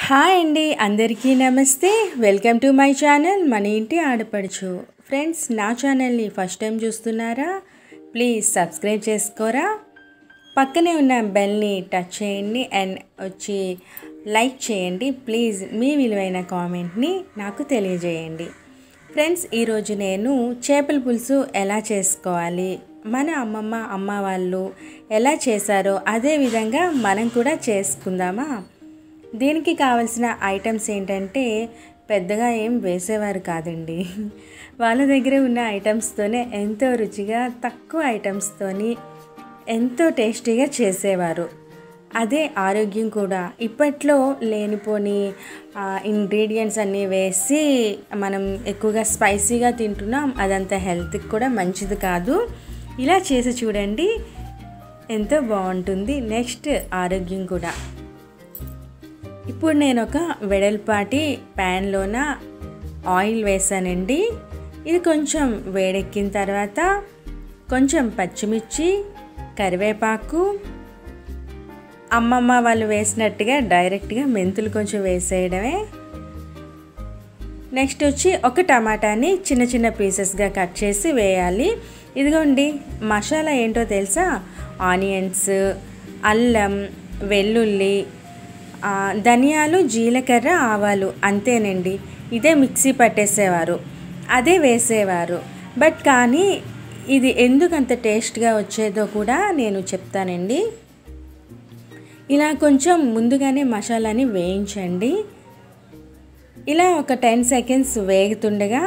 hi అండి అందరికీ నమస్తే వెల్కమ్ టు మై ఛానల్ మన ఇంటి ఆడపడుచు ఫ్రెండ్స్ నా ఛానల్ని ఫస్ట్ టైం చూస్తున్నారా ప్లీజ్ సబ్స్క్రైబ్ చేసుకోరా పక్కనే ఉన్న బెల్ని టచ్ చేయండి అండ్ వచ్చి లైక్ చేయండి ప్లీజ్ మీ విలువైన కామెంట్ని నాకు తెలియజేయండి ఫ్రెండ్స్ ఈరోజు నేను చేపల పులుసు ఎలా చేసుకోవాలి మన అమ్మమ్మ అమ్మ వాళ్ళు ఎలా చేశారో అదే విధంగా మనం కూడా చేసుకుందామా దీనికి కావలసిన ఐటమ్స్ ఏంటంటే పెద్దగా ఏం వేసేవారు కాదండి వాళ్ళ దగ్గర ఉన్న ఐటమ్స్తోనే ఎంతో రుచిగా తక్కువ ఐటమ్స్తోని ఎంతో టేస్టీగా చేసేవారు అదే ఆరోగ్యం కూడా ఇప్పట్లో లేనిపోని ఇంగ్రీడియంట్స్ అన్నీ వేసి మనం ఎక్కువగా స్పైసీగా తింటున్నాం అదంత హెల్త్కి కూడా మంచిది కాదు ఇలా చేసి చూడండి ఎంతో బాగుంటుంది నెక్స్ట్ ఆరోగ్యం కూడా ఇప్పుడు నేను ఒక వెడల్పాటి ప్యాన్లోన ఆయిల్ వేసానండి ఇది కొంచెం వేడెక్కిన తర్వాత కొంచెం పచ్చిమిర్చి కరివేపాకు అమ్మమ్మ వాళ్ళు వేసినట్టుగా డైరెక్ట్గా మెంతులు కొంచెం వేసేయడమే నెక్స్ట్ వచ్చి ఒక టమాటాని చిన్న చిన్న పీసెస్గా కట్ చేసి వేయాలి ఇదిగోండి మసాలా ఏంటో తెలుసా ఆనియన్స్ అల్లం వెల్లుల్లి ధనియాలు జీలకర్ర ఆవాలు అంతేనండి ఇదే మిక్సీ పట్టేసేవారు అదే వేసేవారు బట్ కానీ ఇది ఎందుకు అంత టేస్ట్గా వచ్చేదో కూడా నేను చెప్తానండి ఇలా కొంచెం ముందుగానే మసాలాని వేయించండి ఇలా ఒక టెన్ సెకండ్స్ వేగుతుండగా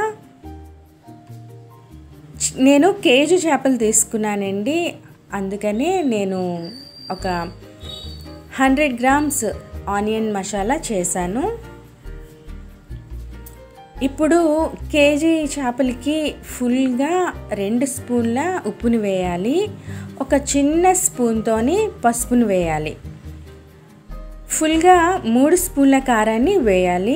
నేను కేజీ చేపలు తీసుకున్నానండి అందుకనే నేను ఒక హండ్రెడ్ గ్రామ్స్ ఆనియన్ మసాలా చేశాను ఇప్పుడు కేజీ చేపలకి ఫుల్గా రెండు స్పూన్ల ఉప్పుని వేయాలి ఒక చిన్న స్పూన్తోని పసుపుని వేయాలి ఫుల్గా మూడు స్పూన్ల కారాన్ని వేయాలి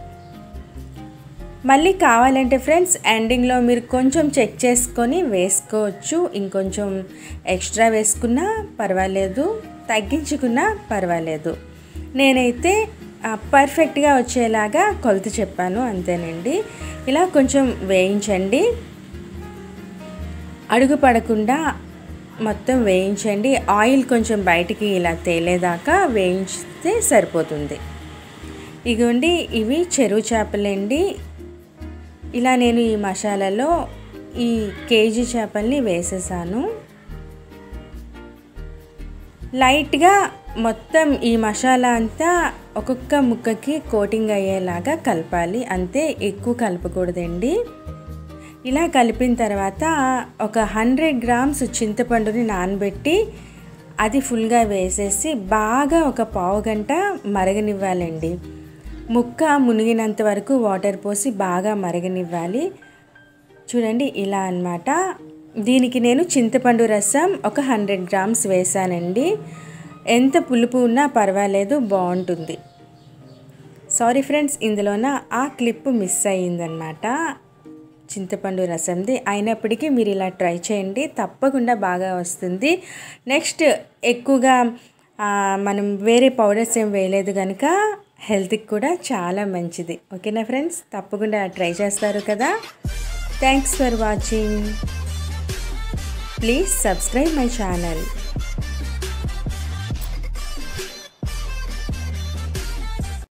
మళ్ళీ కావాలంటే ఫ్రెండ్స్ ఎండింగ్లో మీరు కొంచెం చెక్ చేసుకొని వేసుకోవచ్చు ఇంకొంచెం ఎక్స్ట్రా వేసుకున్నా పర్వాలేదు తగ్గించుకున్నా పర్వాలేదు నేనైతే పర్ఫెక్ట్గా వచ్చేలాగా కొలత చెప్పాను అంతేనండి ఇలా కొంచెం వేయించండి అడుగు పడకుండా మొత్తం వేయించండి ఆయిల్ కొంచెం బయటికి ఇలా తేలేదాకా వేయించితే సరిపోతుంది ఇగోండి ఇవి చెరువు చేపలండి ఇలా నేను ఈ మసాలాలో ఈ కేజీ చేపల్ని వేసేసాను లైట్గా మొత్తం ఈ మసాలా అంతా ఒక్కొక్క ముక్కకి కోటింగ్ అయ్యేలాగా కలపాలి అంతే ఎక్కువ కలపకూడదండి ఇలా కలిపిన తర్వాత ఒక హండ్రెడ్ గ్రామ్స్ చింతపండుని నానబెట్టి అది ఫుల్గా వేసేసి బాగా ఒక పావు గంట మరగనివ్వాలండి ముక్క మునిగినంత వరకు వాటర్ పోసి బాగా మరగనివ్వాలి చూడండి ఇలా అనమాట దీనికి నేను చింతపండు రసం ఒక హండ్రెడ్ గ్రామ్స్ వేసానండి ఎంత పులుపు ఉన్నా పర్వాలేదు బాగుంటుంది సారీ ఫ్రెండ్స్ ఇందులోన ఆ క్లిప్ మిస్ అయ్యిందనమాట చింతపండు రసంది అయినప్పటికీ మీరు ఇలా ట్రై చేయండి తప్పకుండా బాగా వస్తుంది నెక్స్ట్ ఎక్కువగా మనం వేరే పౌడర్స్ ఏం వేయలేదు కనుక హెల్త్కి కూడా చాలా మంచిది ఓకేనా ఫ్రెండ్స్ తప్పకుండా ట్రై చేస్తారు కదా thanks for watching please subscribe my channel